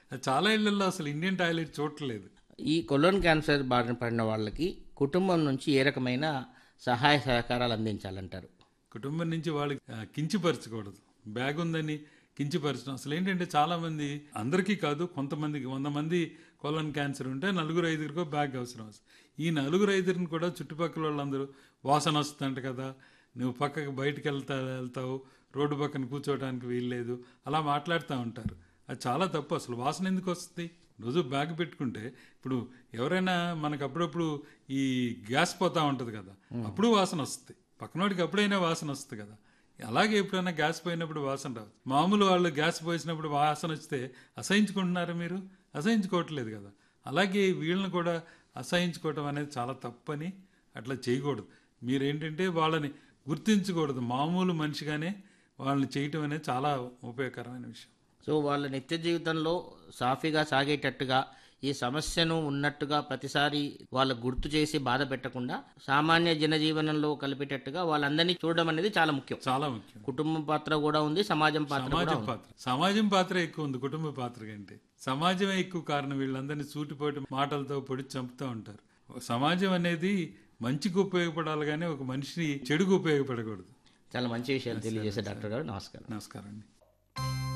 అది చాలా ఇళ్లలో అసలు ఇండియన్ టాయిలెట్ చూడట్లేదు ఈ కొలోన్ క్యాన్సర్ బారిన పడిన వాళ్ళకి కుటుంబం నుంచి ఏ రకమైన సహాయ సహకారాలు అందించాలంటారు కుటుంబం నుంచి వాళ్ళకి ఆ, కించపరచకూడదు బ్యాగ్ ఉందని కించపరచడం అసలు ఏంటంటే చాలా మంది అందరికీ కాదు కొంతమందికి వంద మంది కొలన్ క్యాన్సర్ ఉంటే నలుగురు ఐదుగురికో బ్యాగ్ అవసరం ఈ నలుగురు ఐదుగురిని కూడా చుట్టుపక్కల వాళ్ళందరూ వాసన వస్తుందంట కదా నువ్వు పక్కకి బయటకు వెళ్తా వెళ్తావు రోడ్డు పక్కన కూర్చోవడానికి వీల్లేదు అలా మాట్లాడుతూ ఉంటారు అది చాలా తప్పు అసలు వాసన ఎందుకు వస్తుంది రోజు బ్యాగ్ పెట్టుకుంటే ఇప్పుడు ఎవరైనా మనకు అప్పుడప్పుడు ఈ గ్యాస్ పోతా ఉంటుంది కదా అప్పుడు వాసన వస్తుంది పక్కనోడికి అప్పుడైనా వాసన వస్తుంది కదా అలాగే ఎప్పుడైనా గ్యాస్ పోయినప్పుడు వాసన రాదు మామూలు వాళ్ళు గ్యాస్ పోసినప్పుడు వాసన వస్తే అసహించుకుంటున్నారా మీరు అసహించుకోవట్లేదు కదా అలాగే వీళ్ళని కూడా అసహించుకోవటం అనేది చాలా తప్పని అట్లా చేయకూడదు మీరేంటంటే వాళ్ళని గుర్తించకూడదు మామూలు మనిషిగానే వాళ్ళని చేయటం అనేది చాలా ఉపయోగకరమైన విషయం సో వాళ్ళ నిత్య జీవితంలో సాఫీగా సాగేటట్టుగా ఈ సమస్యను ఉన్నట్టుగా ప్రతిసారి వాళ్ళ గుర్తు చేసి బాధ పెట్టకుండా సామాన్య జనజీవనంలో కలిపేటట్టుగా వాళ్ళందరినీ చూడడం అనేది చాలా ముఖ్యం చాలా ముఖ్యం కుటుంబం పాత్ర కూడా ఉంది సమాజం పాత్ర కూడా సమాజం ఉంది పాత్ర సమాజం పాత్ర ఎక్కువ ఉంది కుటుంబ పాత్ర కంటే సమాజమే ఎక్కువ కారణం వీళ్ళందరినీ సూటిపోటి మాటలతో పొడి చంపుతూ ఉంటారు సమాజం అనేది మంచికి ఉపయోగపడాలి కానీ ఒక మనిషిని చెడుకు ఉపయోగపడకూడదు చాలా మంచి విషయాలు తెలియజేసే డాక్టర్ గారు నమస్కారం నమస్కారం అండి